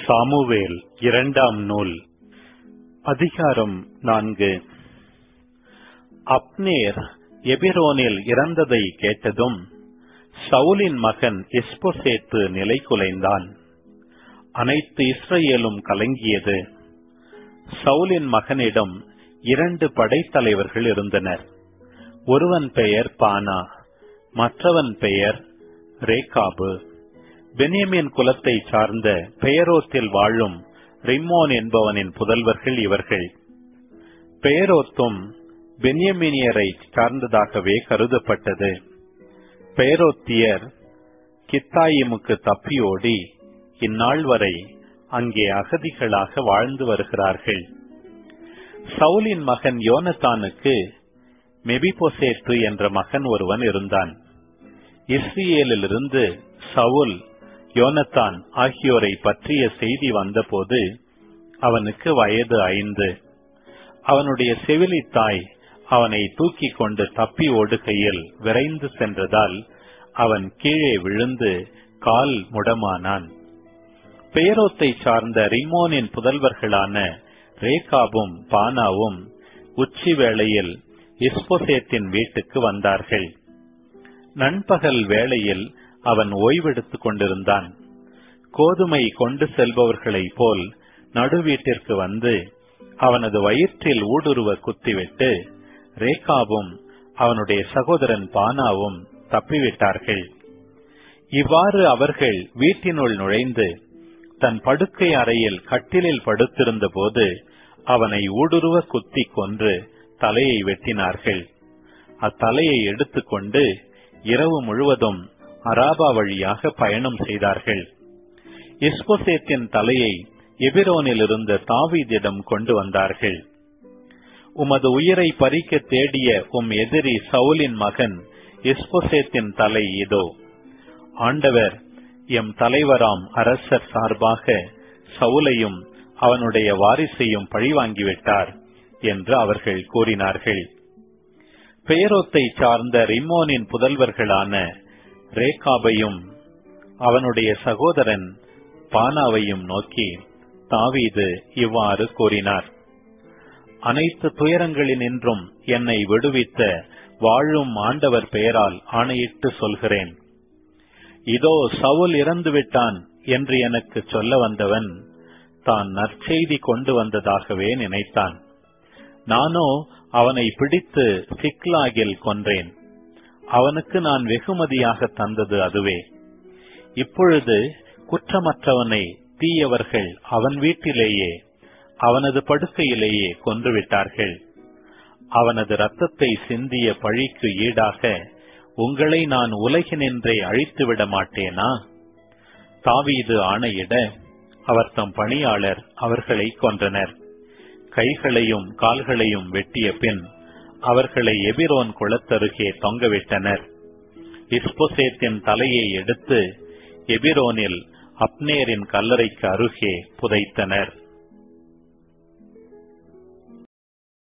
Samuel இரண்டாம் நூல் அதிகாரம் நான்கு அப்னேர் எபிரோனில் இறந்ததை கேட்டதும் சவுலின் மகன் எஸ்பொசேத்து நிலை குலைந்தான் அனைத்து இஸ்ரேலும் கலங்கியது சவுலின் மகனிடம் இரண்டு படைத்தலைவர்கள் இருந்தனர் ஒருவன் பெயர் பானா மற்றவன் பெயர் ரேகாபு பென்யமின் குலத்தை சார்ந்த பெயரோத்தில் வாழும் ரிம்மோன் என்பவனின் புதல்வர்கள் இவர்கள் பெயரோத்தும் பென்யமினியரை சார்ந்ததாகவே கருதப்பட்டது பெயரோத்தியர் கித்தாயிமுக்கு தப்பியோடி இந்நாள் வரை அங்கே அகதிகளாக வாழ்ந்து வருகிறார்கள் சவுலின் மகன் யோனத்தானுக்கு மெபிபொசேத்து என்ற மகன் ஒருவன் இருந்தான் இஸ்ரேலிலிருந்து சவுல் யோனத்தான் ஆகியோரை பற்றிய செய்தி வந்தபோது அவனுக்கு வயது ஐந்து அவனுடைய செவிலி தாய் அவனை தூக்கிக் கொண்டு தப்பி ஓடுகையில் விரைந்து சென்றதால் அவன் கீழே விழுந்து கால் முடமானான் பெயரோத்தை சார்ந்த ரிமோனின் புதல்வர்களான ரேகாபும் பானாவும் உச்சி வேளையில் இஸ்போசேத்தின் வீட்டுக்கு வந்தார்கள் நண்பகல் வேளையில் அவன் ஓய்வெடுத்துக் கொண்டிருந்தான் கோதுமை கொண்டு செல்பவர்களைப் போல் நடுவீட்டிற்கு வந்து அவனது வயிற்றில் ஊடுருவ குத்திவிட்டு ரேகாவும் அவனுடைய சகோதரன் பானாவும் தப்பிவிட்டார்கள் இவ்வாறு அவர்கள் வீட்டினுள் நுழைந்து தன் படுக்கை அறையில் கட்டிலில் படுத்திருந்த போது அவனை ஊடுருவ குத்தி கொன்று தலையை வெட்டினார்கள் அத்தலையை எடுத்துக்கொண்டு இரவு முழுவதும் அராபா வழியாக பயணம் செய்தார்கள் இஸ்போசேத்தின் தலையை எபிரோனில் இருந்த தாவீதிடம் கொண்டு வந்தார்கள் உமது உயிரை பறிக்க தேடிய உம் எதிரி சவுலின் மகன் இஸ்போசேத்தின் தலை இதோ ஆண்டவர் எம் தலைவராம் அரசர் சார்பாக சவுலையும் அவனுடைய வாரிசையும் பழிவாங்கிவிட்டார் என்று அவர்கள் கூறினார்கள் பெயரோத்தை சார்ந்த ரிமோனின் புதல்வர்களான ரேகாபையும் அவனுடைய சகோதரன் பானாவையும் நோக்கி தாவீது இவ்வாறு கூறினார் அனைத்து துயரங்களினின்றும் என்னை விடுவித்த வாழும் ஆண்டவர் பெயரால் ஆணையிட்டு சொல்கிறேன் இதோ சவுல் இறந்து விட்டான் என்று எனக்கு சொல்ல வந்தவன் தான் நற்செய்தி கொண்டு வந்ததாகவே நினைத்தான் நானோ அவனை பிடித்து சிக்லாகில் கொன்றேன் அவனுக்கு நான் வெகுமதியாக தந்தது அதுவே இப்பொழுது குற்றமற்றவனை தீயவர்கள் அவன் வீட்டிலேயே அவனது படுக்கையிலேயே கொன்றுவிட்டார்கள் அவனது ரத்தத்தை சிந்திய பழிக்கு ஈடாக உங்களை நான் உலகினின்றே அழித்துவிட மாட்டேனா தாவீது ஆணையிட அவர் தம் பணியாளர் அவர்களை கொன்றனர் கைகளையும் கால்களையும் வெட்டிய பின் அவர்களை எபிரோன் குளத்தருகே தொங்கவிட்டனர் இஸ்போசேத்தின் தலையை எடுத்து எபிரோனில் அப்னேரின் கல்லறைக்கு அருகே புதைத்தனர்